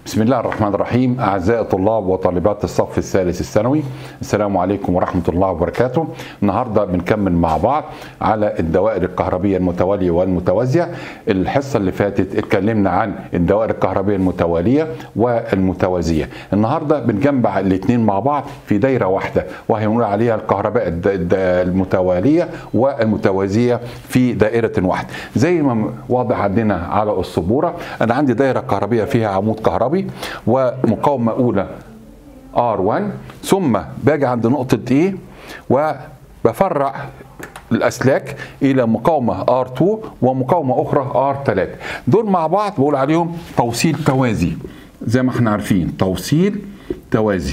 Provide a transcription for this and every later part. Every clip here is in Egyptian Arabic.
بسم الله الرحمن الرحيم أعزائي طلاب وطالبات الصف الثالث الثانوي السلام عليكم ورحمة الله وبركاته النهاردة بنكمل مع بعض على الدوائر الكهربية المتوالية والمتوازية الحصة اللي فاتت اتكلمنا عن الدوائر الكهربية المتوالية والمتوازية النهاردة بنجمع الاثنين مع بعض في دايرة واحدة وهي بنقول عليها الكهرباء الد- الد- المتوالية والمتوازية في دائرة واحدة زي ما واضح عندنا على السبورة أنا عندي دايرة كهربية فيها عمود كهربي ومقاومة أولى R1 ثم باجي عند نقطة E وبفرع الأسلاك إلى مقاومة R2 ومقاومة أخرى R3 دول مع بعض بقول عليهم توصيل توازي زي ما احنا عارفين توصيل توازي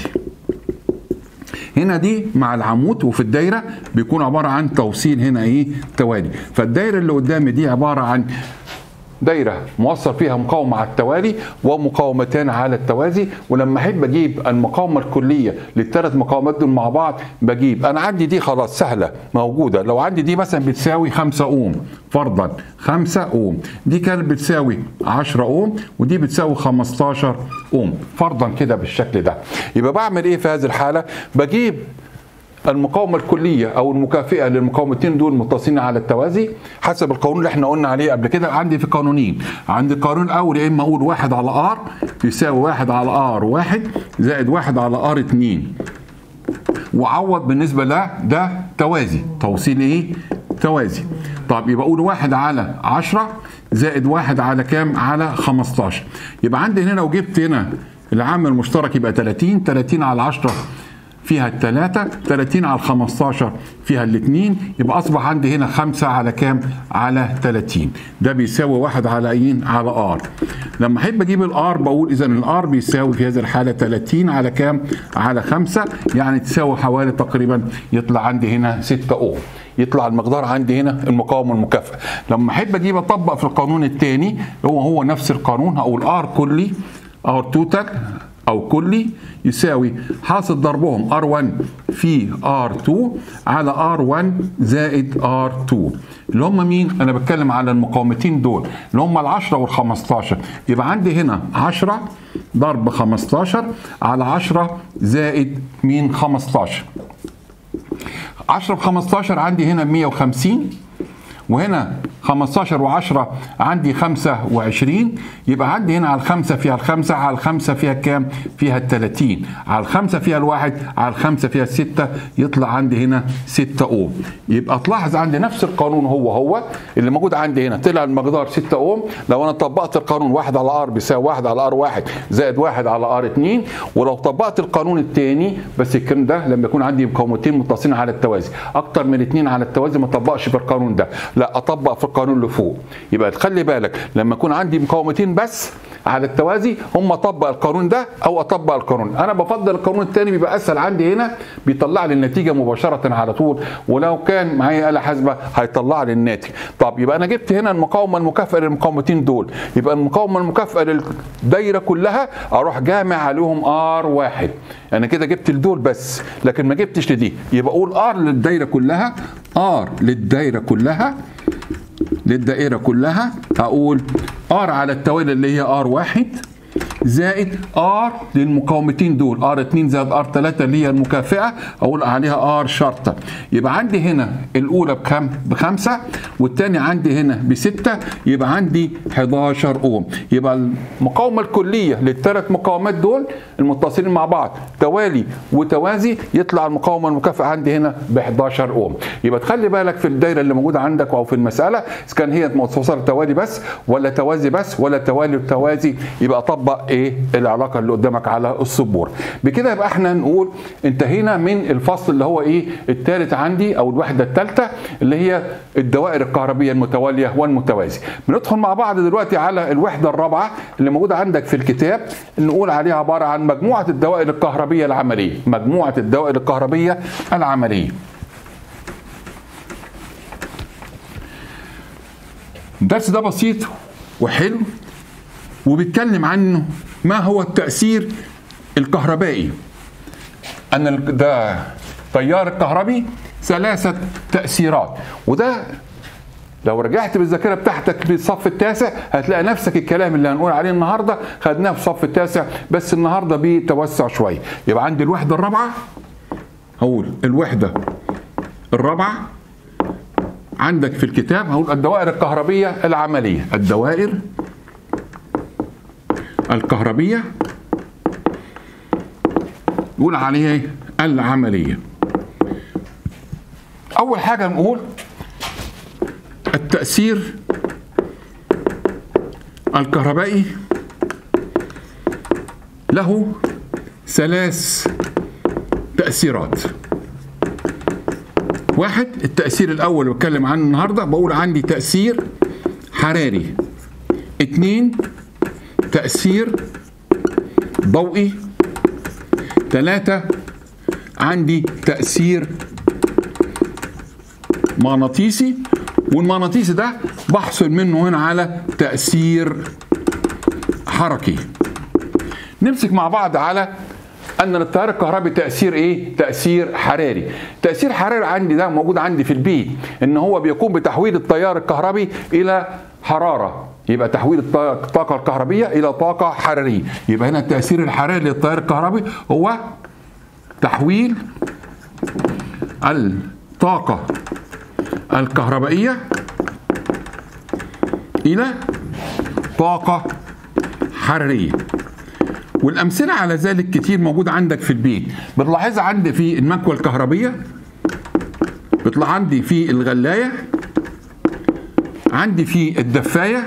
هنا دي مع العمود وفي الدايره بيكون عباره عن توصيل هنا ايه توالي فالدايره اللي قدامي دي عباره عن دايره موصل فيها مقاومه على التوالي ومقاومتان على التوازي ولما احب اجيب المقاومه الكليه للثلاث مقاومات دول مع بعض بجيب انا عندي دي خلاص سهله موجوده لو عندي دي مثلا بتساوي 5 اوم فرضا 5 اوم دي كانت بتساوي 10 اوم ودي بتساوي 15 اوم فرضا كده بالشكل ده يبقى بعمل ايه في هذه الحاله بجيب المقاومة الكلية أو المكافئة للمقاومتين دول متصلين على التوازي حسب القانون اللي احنا قلنا عليه قبل كده عندي في قانونين عندي القانون الأول يا إما أقول واحد على ار يساوي واحد على ار واحد زائد واحد على ار اتنين وعوض بالنسبة له ده توازي توصيل إيه؟ توازي طب يبقى أقول واحد على عشرة زائد واحد على كام؟ على 15 يبقى عندي هنا لو جبت هنا العامل المشترك يبقى 30 30 على 10 فيها الثلاثة 30 على 15 فيها الاثنين يبقى أصبح عندي هنا خمسة على كام؟ على 30 ده بيساوي واحد على ايه؟ على ار لما أحب أجيب الار بقول إذا الار بيساوي في هذه الحالة 30 على كام؟ على 5 يعني تساوي حوالي تقريبا يطلع عندي هنا 6 اوم يطلع المقدار عندي هنا المقاومه المكافئه لما احب اجيب اطبق في القانون الثاني هو هو نفس القانون هقول ار كلي ار توتال او كلي يساوي حاصل ضربهم R1 في R2 على R1 زائد R2 اللي هم مين؟ انا بتكلم على المقاومتين دول اللي هم ال10 وال15 يبقى عندي هنا 10 ضرب 15 على 10 زائد مين 15 10 ب 15 عندي هنا 150 وهنا 15 و10 عندي 25 يبقى عندي هنا على الخمسة فيها الخمسة على الخمسة فيها كام؟ فيها ال 30 على الخمسة فيها الواحد على الخمسة فيها الستة يطلع عندي هنا 6 اوم يبقى تلاحظ عندي نفس القانون هو هو اللي موجود عندي هنا طلع المقدار 6 اوم لو انا طبقت القانون 1 على ار بيساوي 1 على ار 1 زائد 1 على ار 2 ولو طبقت القانون الثاني بس الكلام ده لما يكون عندي مقاومتين متصلين على التوازي اكتر من اثنين على التوازي ما اطبقش في القانون ده لا اطبق في القانون اللي فوق يبقى تخلي بالك لما يكون عندي مقاومتين بس على التوازي هم اطبق القانون ده او اطبق القانون انا بفضل القانون الثاني بيبقى اسهل عندي هنا بيطلع لي النتيجه مباشره على طول ولو كان معايا آلة حاسبه هيطلع لي الناتج طب يبقى انا جبت هنا المقاومه المكافئه للمقاومتين دول يبقى المقاومه المكافئه للدايره كلها اروح جامع عليهم ار واحد انا كده جبت لدول بس لكن ما جبتش لدي يبقى اقول ار للدايره كلها ار للدايره كلها للدائرة كلها هقول ار على التوالي اللي هي ار واحد زائد ار للمقاومتين دول ار 2 زائد ار 3 اللي هي المكافئه اقول عليها ار شرطه يبقى عندي هنا الاولى بكم بخمسه والثانيه عندي هنا بسته يبقى عندي 11 اوم يبقى المقاومه الكليه للثلاث مقاومات دول المتصلين مع بعض توالي وتوازي يطلع المقاومه المكافئه عندي هنا ب 11 اوم يبقى تخلي بالك في الدايره اللي موجوده عندك او في المساله اذا كان هي متوصله توالي بس ولا توازي بس ولا توالي وتوازي يبقى طبق ايه العلاقه اللي قدامك على السبوره بكده يبقى احنا نقول انتهينا من الفصل اللي هو ايه الثالث عندي او الوحده الثالثه اللي هي الدوائر الكهربيه المتواليه والمتوازي بندخل مع بعض دلوقتي على الوحده الرابعه اللي موجوده عندك في الكتاب نقول عليها عباره عن مجموعه الدوائر الكهربيه العمليه مجموعه الدوائر الكهربيه العمليه الدرس ده بسيط وحلو وبيتكلم عنه ما هو التأثير الكهربائي أن ال- ده تيار الكهربي ثلاثة تأثيرات وده لو رجعت بالذاكره بتاعتك للصف التاسع هتلاقي نفسك الكلام اللي هنقول عليه النهارده خدناه في الصف التاسع بس النهارده بتوسع شويه يبقى عندي الوحده الرابعه هقول الوحده الرابعه عندك في الكتاب هقول الدوائر الكهربيه العمليه الدوائر الكهربيه نقول عليها ايه العمليه اول حاجه نقول التاثير الكهربائي له ثلاث تاثيرات واحد التاثير الاول اللي بتكلم عنه النهارده بقول عندي تاثير حراري اتنين تاثير ضوئي ثلاثة عندي تأثير مغناطيسي والمغناطيسي ده بحصل منه هنا على تأثير حركي نمسك مع بعض على ان التيار الكهربي تاثير ايه تاثير حراري تاثير حراري عندي ده موجود عندي في البيت ان هو بيقوم بتحويل التيار الكهربي الى حراره يبقى تحويل الطاقه الكهربيه الى طاقه حراريه يبقى هنا التاثير الحراري للتيار الكهربي هو تحويل الطاقه الكهربائيه الى طاقه حراريه والامثله على ذلك كتير موجوده عندك في البيت بتلاحظها عندي في المكوى الكهربيه بتلاحظ عندي في الغلايه عندي في الدفايه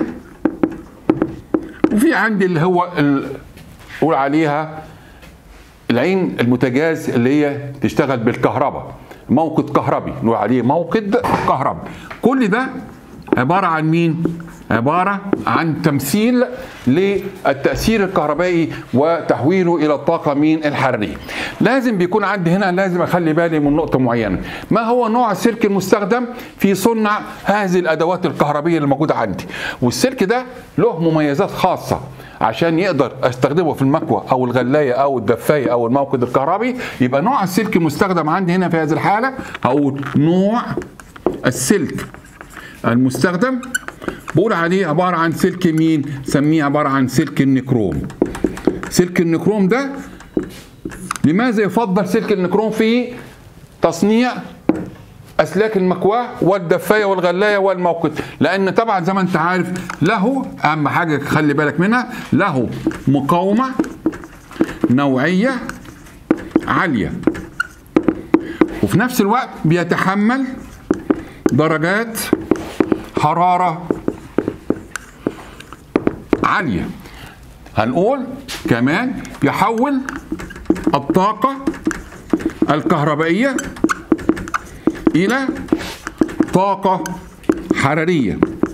وفي عندي اللي هو نقول عليها العين المتجاز اللي هي تشتغل بالكهرباء موقد كهربي نقول عليه موقد كهربي كل ده عباره عن مين عبارة عن تمثيل للتأثير الكهربائي وتحويله إلى الطاقة من الحرارية لازم بيكون عندي هنا لازم أخلي بالي من نقطة معينة ما هو نوع السلك المستخدم في صنع هذه الأدوات الكهربية اللي موجودة عندي والسلك ده له مميزات خاصة عشان يقدر استخدمه في المكوى او الغلايه او الدفايه او الموقد الكهربي يبقى نوع السلك المستخدم عندي هنا في هذه الحاله هقول نوع السلك المستخدم بقول عليه عبارة عن سلك مين؟ سميه عبارة عن سلك النكروم. سلك النكروم ده لماذا يفضل سلك النكروم في تصنيع اسلاك المكواه والدفايه والغلايه والموقد لان طبعا زي ما انت عارف له اهم حاجه خلي بالك منها له مقاومه نوعيه عاليه وفي نفس الوقت بيتحمل درجات حراره عاليه هنقول كمان يحول الطاقه الكهربائيه الى طاقه حراريه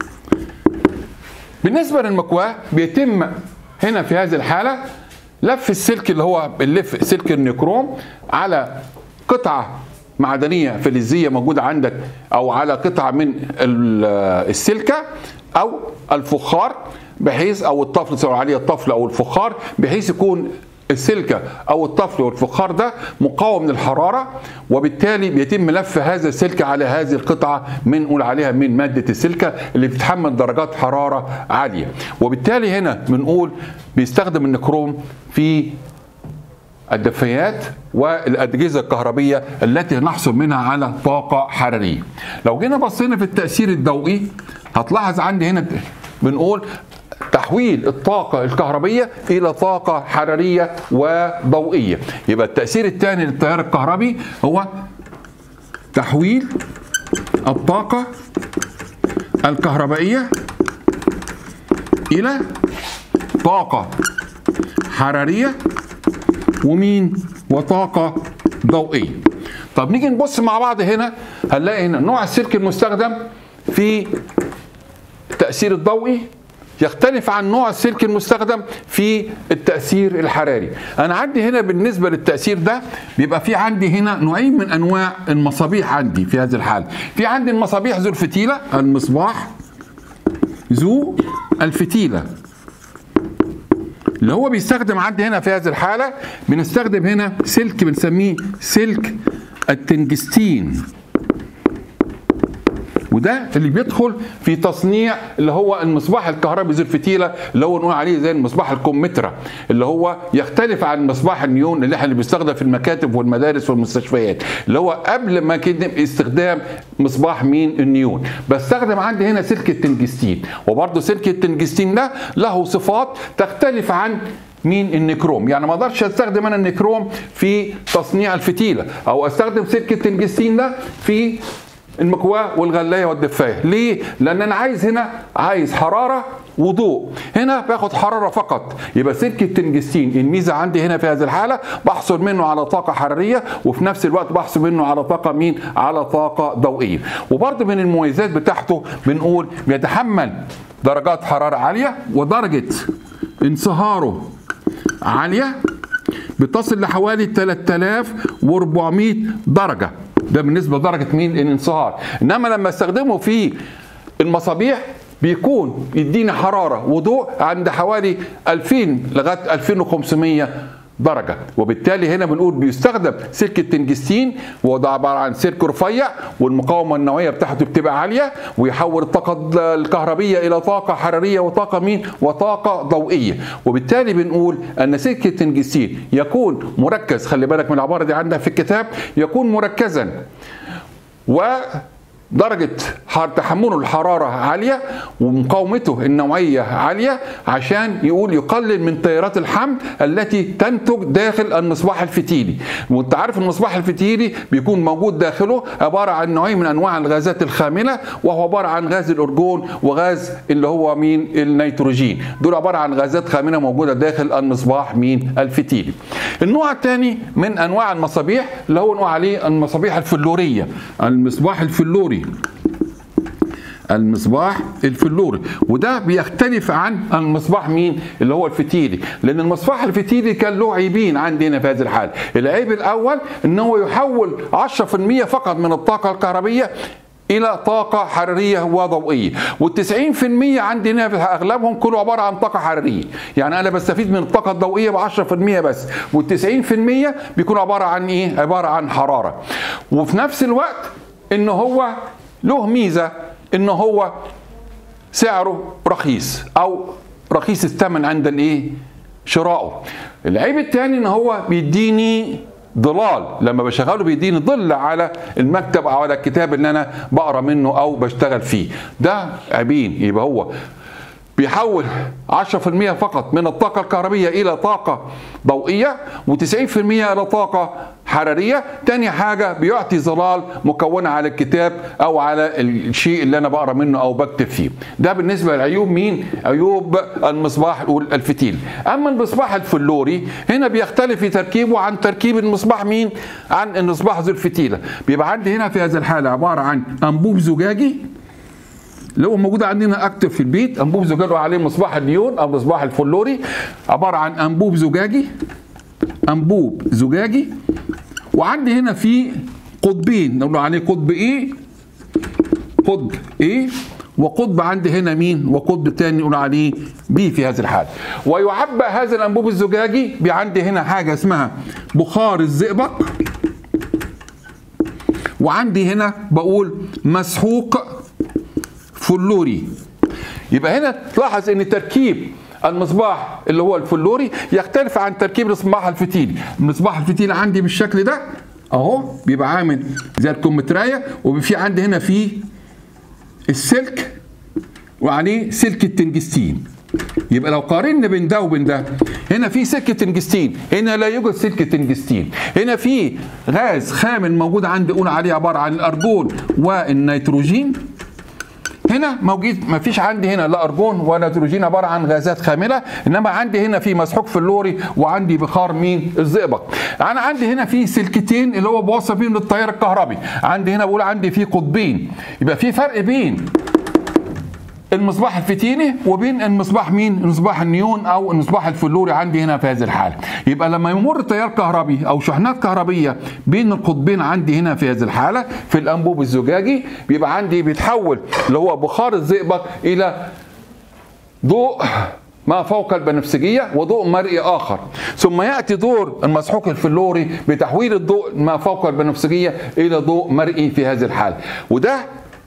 بالنسبه للمكواه بيتم هنا في هذه الحاله لف السلك اللي هو اللف سلك النكروم على قطعه معدنيه فلزيه موجوده عندك او على قطعه من السلكه او الفخار بحيث او الطفل سواء عليه الطفل او الفخار بحيث يكون السلكة أو الطفل والفخار ده مقاوم للحرارة وبالتالي بيتم لف هذا السلك على هذه القطعة من نقول عليها من مادة السلكة اللي بتتحمل درجات حرارة عالية وبالتالي هنا بنقول بيستخدم النكروم في الدفايات والأجهزة الكهربية التي نحصل منها على طاقة حرارية لو جينا بصينا في التأثير الضوئي هتلاحظ عندي هنا بنقول تحويل الطاقة الكهربية إلى طاقة حرارية وضوئية يبقى التأثير الثاني للتيار الكهربي هو تحويل الطاقة الكهربائية إلى طاقة حرارية ومين وطاقة ضوئية طب نيجي نبص مع بعض هنا هنلاقي هنا نوع السلك المستخدم في التأثير الضوئي يختلف عن نوع السلك المستخدم في التأثير الحراري أنا عندي هنا بالنسبة للتأثير ده بيبقى في عندي هنا نوعين من أنواع المصابيح عندي في هذه الحالة في عندي المصابيح ذو الفتيلة المصباح ذو الفتيلة اللي هو بيستخدم عندي هنا في هذه الحالة بنستخدم هنا سلك بنسميه سلك التنجستين وده اللي بيدخل في تصنيع اللي هو المصباح الكهربي ذو الفتيله اللي هو نقول عليه زي المصباح الكمثرى اللي هو يختلف عن مصباح النيون اللي احنا اللي بيستخدم في المكاتب والمدارس والمستشفيات اللي هو قبل ما كده استخدام مصباح مين النيون بستخدم عندي هنا سلك التنجستين وبرضه سلك التنجستين ده له صفات تختلف عن مين النكروم يعني ما اقدرش استخدم انا النكروم في تصنيع الفتيله او استخدم سلك التنجستين ده في المكواه والغلايه والدفايه ليه لان انا عايز هنا عايز حراره وضوء هنا باخد حراره فقط يبقى سلك التنجستين الميزه عندي هنا في هذه الحاله بحصل منه على طاقه حراريه وفي نفس الوقت بحصل منه على طاقه مين على طاقه ضوئيه وبرضه من المميزات بتاعته بنقول بيتحمل درجات حراره عاليه ودرجه انصهاره عاليه بتصل لحوالي 3400 درجه ده بالنسبه لدرجه مين الانصهار انما لما استخدمه في المصابيح بيكون يديني حراره وضوء عند حوالي 2000 لغايه 2500 درجه وبالتالي هنا بنقول بيستخدم سلك التنجستين وده عباره عن سلك رفيع والمقاومه النوويه بتاعته بتبقى عاليه ويحول الطاقه الكهربيه الى طاقه حراريه وطاقه مين وطاقه ضوئيه وبالتالي بنقول ان سلك التنجستين يكون مركز خلي بالك من العباره دي عندنا في الكتاب يكون مركزا و درجة تحمله الحرارة عالية ومقاومته النوعية عالية عشان يقول يقلل من تيارات الحمل التي تنتج داخل المصباح الفتيلي وانت عارف المصباح الفتيلي بيكون موجود داخله عبارة عن نوعين من أنواع الغازات الخاملة وهو عبارة عن غاز الأرجون وغاز اللي هو مين النيتروجين دول عبارة عن غازات خاملة موجودة داخل المصباح مين الفتيلي النوع الثاني من أنواع المصابيح اللي هو نوع عليه المصابيح الفلورية المصباح الفلوري المصباح الفلوري وده بيختلف عن المصباح مين اللي هو الفتيلي لان المصباح الفتيلي كان له عيبين عندنا في هذه الحاله العيب الاول ان هو يحول 10% فقط من الطاقه الكهربيه الى طاقه حراريه وضوئيه وال90% عندنا في اغلبهم كله عباره عن طاقه حراريه يعني انا بستفيد من الطاقه الضوئيه ب 10% بس وال90% بيكون عباره عن ايه عباره عن حراره وفي نفس الوقت ان هو له ميزه ان هو سعره رخيص او رخيص الثمن عند الايه شرائه العيب الثاني ان هو بيديني ظلال لما بشغله بيديني ظل على المكتب او على الكتاب اللي انا بقرا منه او بشتغل فيه ده عيبين يبقى هو بيحول 10% فقط من الطاقة الكهربية إلى طاقة ضوئية و90% إلى طاقة حرارية تاني حاجة بيعطي ظلال مكونة على الكتاب أو على الشيء اللي أنا بقرأ منه أو بكتب فيه ده بالنسبة لعيوب مين؟ عيوب المصباح الفتيل أما المصباح الفلوري هنا بيختلف في تركيبه عن تركيب المصباح مين؟ عن المصباح ذو الفتيلة بيبقى عندي هنا في هذه الحالة عبارة عن أنبوب زجاجي اللي هو موجود عندنا اكتف في البيت انبوب زجاجي عليه مصباح النيون او مصباح الفلوري عباره عن انبوب زجاجي انبوب زجاجي وعندي هنا في قطبين نقول عليه قطب ايه قطب ايه وقطب عندي هنا مين وقطب تاني نقول عليه بي في هذه الحاله ويعبأ هذا الانبوب الزجاجي بعندي هنا حاجه اسمها بخار الزئبق وعندي هنا بقول مسحوق فلوري يبقى هنا تلاحظ ان تركيب المصباح اللي هو الفلوري يختلف عن تركيب المصباح الفتيلي المصباح الفتيلي عندي بالشكل ده اهو بيبقى عامل زي الكمترايه وفي عندي هنا في السلك وعليه سلك التنجستين يبقى لو قارنا بين ده وبين ده هنا في سلك تنجستين هنا لا يوجد سلك تنجستين هنا في غاز خامل موجود عندي قول عليه عباره عن الارجون والنيتروجين هنا موجود ما فيش عندي هنا لا ارجون ولا نيتروجين عباره عن غازات خامله انما عندي هنا في مسحوق فلوري وعندي بخار مين الزئبق انا عندي هنا في سلكتين اللي هو بوصل بيهم للتيار الكهربي عندي هنا بقول عندي في قطبين يبقى في فرق بين المصباح الفتيلي وبين المصباح مين؟ المصباح النيون او المصباح الفلوري عندي هنا في هذه الحاله. يبقى لما يمر تيار كهربي او شحنات كهربيه بين القطبين عندي هنا في هذه الحاله في الانبوب الزجاجي بيبقى عندي بيتحول اللي هو بخار الزئبق الى ضوء ما فوق البنفسجيه وضوء مرئي اخر ثم ياتي دور المسحوق الفلوري بتحويل الضوء ما فوق البنفسجيه الى ضوء مرئي في هذه الحاله وده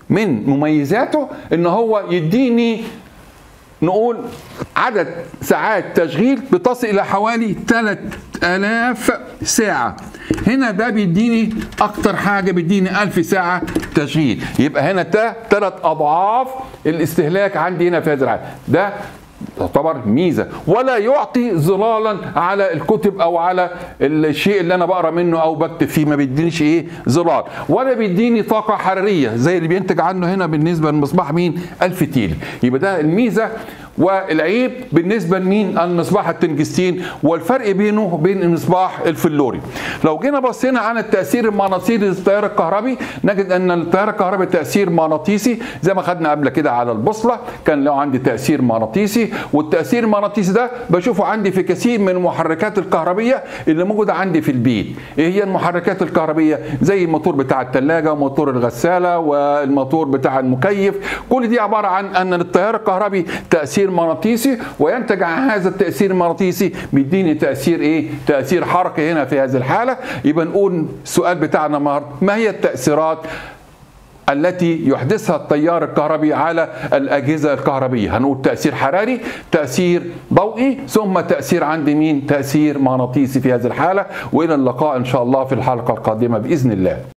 من مميزاته ان هو يديني نقول عدد ساعات تشغيل بتصل الى حوالي 3000 ساعه هنا ده بيديني اكتر حاجه بيديني 1000 ساعه تشغيل يبقى هنا ده ثلاث اضعاف الاستهلاك عندي هنا في هذا العالم ده تعتبر ميزه ولا يعطي ظلالا على الكتب او على الشيء اللي انا بقرا منه او بكتب فيه ما بيدينيش ايه ظلال ولا بيديني طاقه حراريه زي اللي بينتج عنه هنا بالنسبه للمصباح مين 1000 تيل يبقى ده الميزه والعيب بالنسبه لمين المصباح التنجستين والفرق بينه وبين المصباح الفلوري لو جينا بصينا على التاثير المغناطيسي للتيار الكهربي نجد ان التيار الكهربي تاثير مغناطيسي زي ما خدنا قبل كده على البوصله كان له عندي تاثير مغناطيسي والتاثير المغناطيسي ده بشوفه عندي في كثير من المحركات الكهربيه اللي موجوده عندي في البيت ايه هي المحركات الكهربيه زي الموتور بتاع الثلاجه وموتور الغساله والموتور بتاع المكيف كل دي عباره عن ان التيار الكهربي تاثير مغناطيسي وينتج عن هذا التاثير المغناطيسي بيديني تاثير ايه تاثير حركي هنا في هذه الحاله يبقى نقول السؤال بتاعنا النهارده ما هي التاثيرات التي يحدثها التيار الكهربي على الأجهزة الكهربية هنقول تأثير حراري تأثير ضوئي ثم تأثير عند مين تأثير مغناطيسي في هذه الحالة وإلى اللقاء إن شاء الله في الحلقة القادمة بإذن الله